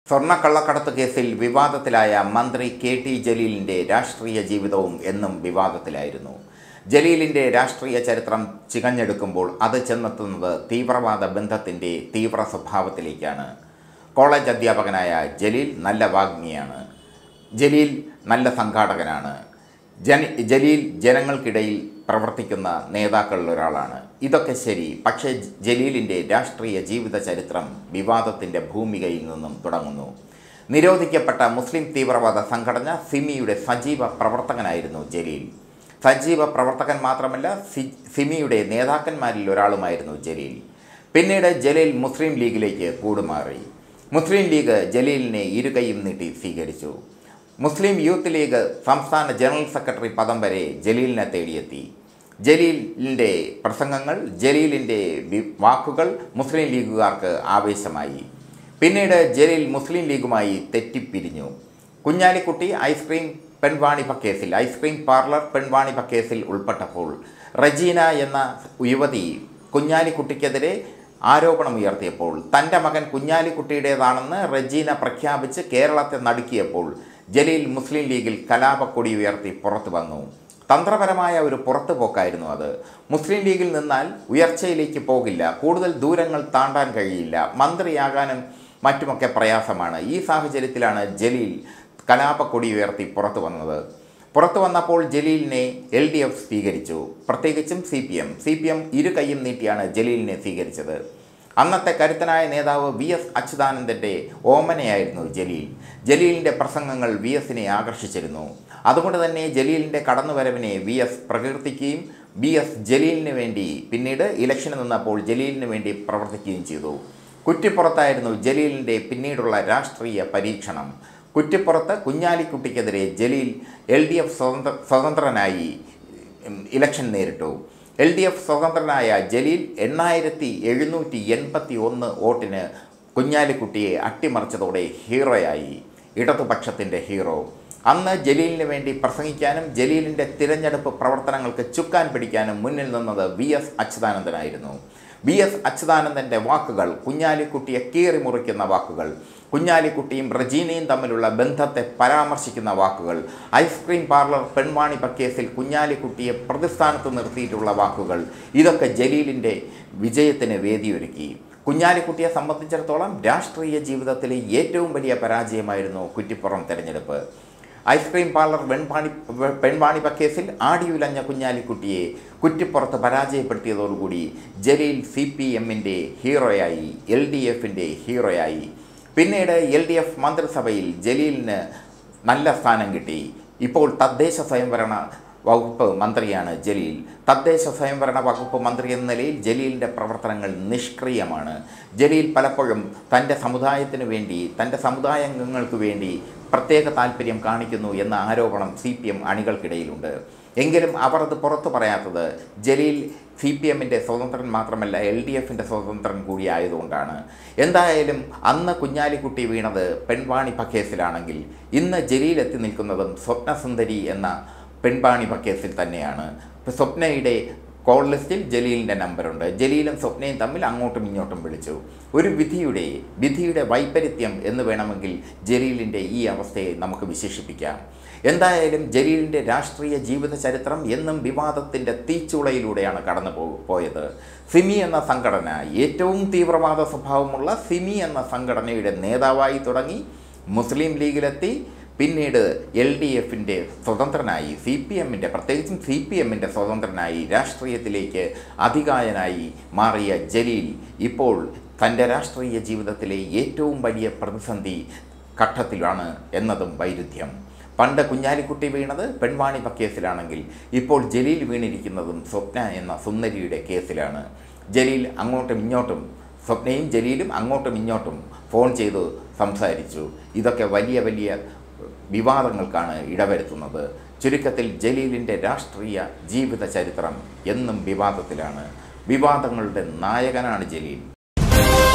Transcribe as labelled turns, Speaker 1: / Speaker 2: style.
Speaker 1: സ്വർണ്ണക്കള്ളക്കടത്ത് കേസിൽ വിവാദത്തിലായ മന്ത്രി K T ജലീലിൻ്റെ രാഷ്ട്രീയ ജീവിതവും എന്നും വിവാദത്തിലായിരുന്നു ജലീലിൻ്റെ രാഷ്ട്രീയ ചരിത്രം ചികഞ്ഞെടുക്കുമ്പോൾ അത് ചെന്നെത്തുന്നത് തീവ്രവാദ ബന്ധത്തിൻ്റെ തീവ്ര സ്വഭാവത്തിലേക്കാണ് കോളേജ് അധ്യാപകനായ ജലീൽ നല്ല വാഗ്മിയാണ് ജലീൽ നല്ല സംഘാടകനാണ് ജന ജലീൽ ജനങ്ങൾക്കിടയിൽ പ്രവർത്തിക്കുന്ന നേതാക്കളിൽ ഒരാളാണ് ഇതൊക്കെ ശരി പക്ഷേ ജലീലിൻ്റെ രാഷ്ട്രീയ ജീവിത ചരിത്രം വിവാദത്തിൻ്റെ ഭൂമികയിൽ നിന്നും തുടങ്ങുന്നു നിരോധിക്കപ്പെട്ട മുസ്ലിം തീവ്രവാദ സംഘടന സിമിയുടെ സജീവ പ്രവർത്തകനായിരുന്നു ജലീൽ സജീവ പ്രവർത്തകൻ മാത്രമല്ല സി സിമിയുടെ നേതാക്കന്മാരിൽ ഒരാളുമായിരുന്നു ജലീൽ പിന്നീട് ജലീൽ മുസ്ലിം ലീഗിലേക്ക് കൂടുമാറി മുസ്ലിം ലീഗ് ജലീലിനെ ഇരുകൈയും നീട്ടി സ്വീകരിച്ചു മുസ്ലിം യൂത്ത് ലീഗ് സംസ്ഥാന ജനറൽ സെക്രട്ടറി പദം വരെ ജലീലിനെ തേടിയെത്തി ജലീലിൻ്റെ പ്രസംഗങ്ങൾ ജലീലിൻ്റെ വി- വാക്കുകൾ മുസ്ലിം ലീഗുകാർക്ക് ആവേശമായി പിന്നീട് ജലീൽ മുസ്ലിം ലീഗുമായി തെറ്റിപ്പിരിഞ്ഞു കുഞ്ഞാലിക്കുട്ടി ഐസ്ക്രീം പെൺവാണിഭ കേസിൽ ഐസ്ക്രീം പാർലർ പെൺവാണിഭ കേസിൽ ഉൾപ്പെട്ടപ്പോൾ റജീന എന്ന യുവതി കുഞ്ഞാലിക്കുട്ടിക്കെതിരെ ആരോപണം ഉയർത്തിയപ്പോൾ തൻ്റെ മകൻ കുഞ്ഞാലിക്കുട്ടിയുടേതാണെന്ന് റജീന പ്രഖ്യാപിച്ച് കേരളത്തെ നടുക്കിയപ്പോൾ ജലീൽ മുസ്ലിം ലീഗിൽ കലാപക്കൊടി ഉയർത്തി പുറത്തു വന്നു തന്ത്രപരമായ ഒരു പുറത്തുപോക്കായിരുന്നു അത് മുസ്ലിം ലീഗിൽ നിന്നാൽ ഉയർച്ചയിലേക്ക് പോകില്ല കൂടുതൽ ദൂരങ്ങൾ താണ്ടാൻ കഴിയില്ല മന്ത്രിയാകാനും മറ്റുമൊക്കെ പ്രയാസമാണ് ഈ സാഹചര്യത്തിലാണ് ജലീൽ കലാപക്കൊടി ഉയർത്തി പുറത്തു വന്നത് പുറത്തു വന്നപ്പോൾ ജലീലിനെ എൽ ഡി എഫ് സ്വീകരിച്ചു പ്രത്യേകിച്ചും C P M C P M ഇരു കൈയും നീട്ടിയാണ് ജലീലിനെ സ്വീകരിച്ചത് അന്നത്തെ കരുത്തനായ നേതാവ് വി എസ് അച്യുതാനന്ദൻ്റെ ഓമനയായിരുന്നു ജലീൽ ജലീലിൻ്റെ പ്രസംഗങ്ങൾ വി എസിനെ ആകർഷിച്ചിരുന്നു അതുകൊണ്ട് തന്നെ ജലീലിൻ്റെ കടന്നുവരവിനെ വി എസ് പ്രകീർത്തിക്കുകയും വി എസ് ജലീലിന് വേണ്ടി പിന്നീട് ഇലക്ഷന് നിന്നപ്പോൾ ജലീലിന് വേണ്ടി പ്രവർത്തിക്കുകയും ചെയ്തു കുറ്റിപ്പുറത്തായിരുന്നു ജലീലിൻ്റെ പിന്നീടുള്ള രാഷ്ട്രീയ പരീക്ഷണം കുറ്റിപ്പുറത്ത് കുഞ്ഞാലിക്കുട്ടിക്കെതിരെ ജലീൽ എൽ ഡി എഫ് സ്വതന്ത്ര സ്വതന്ത്രനായി ഉം, ഇലക്ഷൻ നേരിട്ടു എൽ ഡി എഫ് സ്വതന്ത്രനായ ജലീൽ എണ്ണായിരത്തി എഴുന്നൂറ്റി എൺപത്തി ഒന്ന് വോട്ടിന് കുഞ്ഞാലിക്കുട്ടിയെ അട്ടിമറിച്ചതോടെ ഹീറോയായി ഇടതുപക്ഷത്തിൻ്റെ ഹീറോ അന്ന് ജലീലിന് വേണ്ടി പ്രസംഗിക്കാനും ജലീലിൻ്റെ തിരഞ്ഞെടുപ്പ് പ്രവർത്തനങ്ങൾക്ക് ചുക്കാൻ പിടിക്കാനും മുന്നിൽ നിന്നത് വി എസ് അച്യുതാനന്ദനായിരുന്നു വി എസ് അച്യുതാനന്ദൻ്റെ വാക്കുകൾ കുഞ്ഞാലിക്കുട്ടിയെ കീറി മുറിക്കുന്ന വാക്കുകൾ കുഞ്ഞാലിക്കുട്ടിയും റജീനയും തമ്മിലുള്ള ബന്ധത്തെ പരാമർശിക്കുന്ന വാക്കുകൾ ഐസ്ക്രീം പാർലർ പെൺവാണിഭ കേസിൽ കുഞ്ഞാലിക്കുട്ടിയെ പ്രതിസ്ഥാനത്ത് നിർത്തിയിട്ടുള്ള വാക്കുകൾ ഇതൊക്കെ ജലീലിൻ്റെ വിജയത്തിന് വേദിയൊരുക്കി കുഞ്ഞാലിക്കുട്ടിയെ സംബന്ധിച്ചിടത്തോളം രാഷ്ട്രീയ ജീവിതത്തിലെ ഏറ്റവും വലിയ പരാജയമായിരുന്നു കുറ്റിപ്പുറം തെരഞ്ഞെടുപ്പ് ഐസ്ക്രീം പാർലർ വെൺപാണി പെൺവാണിഭ കേസിൽ ആടിയുലഞ്ഞ കുഞ്ഞാലിക്കുട്ടിയെ കുറ്റിപ്പുറത്ത് പരാജയപ്പെടുത്തിയതോടുകൂടി ജലീൽ സി പി എമ്മിൻ്റെ ഹീറോയായി എൽ ഡി എഫിൻ്റെ ഹീറോയായി പിന്നീട് എൽ ഡി എഫ് മന്ത്രിസഭയിൽ ജലീലിന് നല്ല സ്ഥാനം കിട്ടി ഇപ്പോൾ തദ്ദേശ സ്വയംഭരണ വകുപ്പ് മന്ത്രിയാണ് ജലീൽ തദ്ദേശ സ്വയംഭരണ വകുപ്പ് മന്ത്രി എന്ന നിലയിൽ ജലീലിൻ്റെ പ്രവർത്തനങ്ങൾ നിഷ്ക്രിയമാണ് ജലീൽ പലപ്പോഴും തൻ്റെ സമുദായത്തിന് വേണ്ടി തൻ്റെ സമുദായാംഗങ്ങൾക്ക് വേണ്ടി പ്രത്യേക താല്പര്യം കാണിക്കുന്നു എന്ന ആരോപണം സി പി എം അണികൾക്കിടയിലുണ്ട് എങ്കിലും അവർ അത് പുറത്തു പറയാത്തത് ജലീൽ സി പി എമ്മിൻ്റെ സ്വതന്ത്രൻ മാത്രമല്ല എൽ ഡി എഫിൻ്റെ സ്വതന്ത്രൻ കൂടി ആയതുകൊണ്ടാണ് എന്തായാലും അന്ന് കുഞ്ഞാലിക്കുട്ടി വീണത് പെൺവാണിഭ കേസിലാണെങ്കിൽ ഇന്ന് ജലീൽ എത്തി നിൽക്കുന്നതും സ്വപ്നസുന്ദരി എന്ന പെൺവാണിഭ കേസിൽ തന്നെയാണ് ഇപ്പം സ്വപ്നയുടെ കോൾ ലിസ്റ്റിൽ ജലീലിൻ്റെ നമ്പറുണ്ട് ജലീലും സ്വപ്നയും തമ്മിൽ അങ്ങോട്ടും ഇങ്ങോട്ടും വിളിച്ചു ഒരു വിധിയുടെ വിധിയുടെ വൈപരീത്യം എന്ന് വേണമെങ്കിൽ ജലീലിൻ്റെ ഈ അവസ്ഥയെ നമുക്ക് വിശേഷിപ്പിക്കാം എന്തായാലും ജലീലിൻ്റെ രാഷ്ട്രീയ ജീവിത ചരിത്രം എന്നും വിവാദത്തിൻ്റെ തീച്ചുളയിലൂടെയാണ് കടന്നു പോ പോയത് സിമി എന്ന സംഘടന ഏറ്റവും തീവ്രവാദ സ്വഭാവമുള്ള സിമി എന്ന സംഘടനയുടെ നേതാവായി തുടങ്ങി മുസ്ലിം ലീഗിലെത്തി പിന്നീട് എൽ ഡി എഫിൻ്റെ സ്വതന്ത്രനായി സി പി എമ്മിൻ്റെ പ്രത്യേകിച്ചും സി പി എമ്മിൻ്റെ സ്വതന്ത്രനായി രാഷ്ട്രീയത്തിലേക്ക് അധികായനായി മാറിയ ജലീൽ ഇപ്പോൾ തൻ്റെ രാഷ്ട്രീയ ജീവിതത്തിലെ ഏറ്റവും വലിയ പ്രതിസന്ധി ഘട്ടത്തിലാണ് എന്നതും വൈരുദ്ധ്യം പണ്ട് കുഞ്ഞാലിക്കുട്ടി വീണത് പെൺവാണിഭ കേസിലാണെങ്കിൽ ഇപ്പോൾ ജലീൽ വീണിരിക്കുന്നതും സ്വപ്ന എന്ന സുന്ദരിയുടെ കേസിലാണ് ജലീൽ അങ്ങോട്ടും ഇങ്ങോട്ടും സ്വപ്നയും ജലീലും അങ്ങോട്ടും ഇങ്ങോട്ടും ഫോൺ ചെയ്തു സംസാരിച്ചു ഇതൊക്കെ വലിയ വലിയ വിവാദങ്ങൾക്കാണ് ഇടവരുത്തുന്നത് ചുരുക്കത്തിൽ ജലീലിൻ്റെ രാഷ്ട്രീയ ജീവിത ചരിത്രം എന്നും വിവാദത്തിലാണ് വിവാദങ്ങളുടെ നായകനാണ് ജലീൽ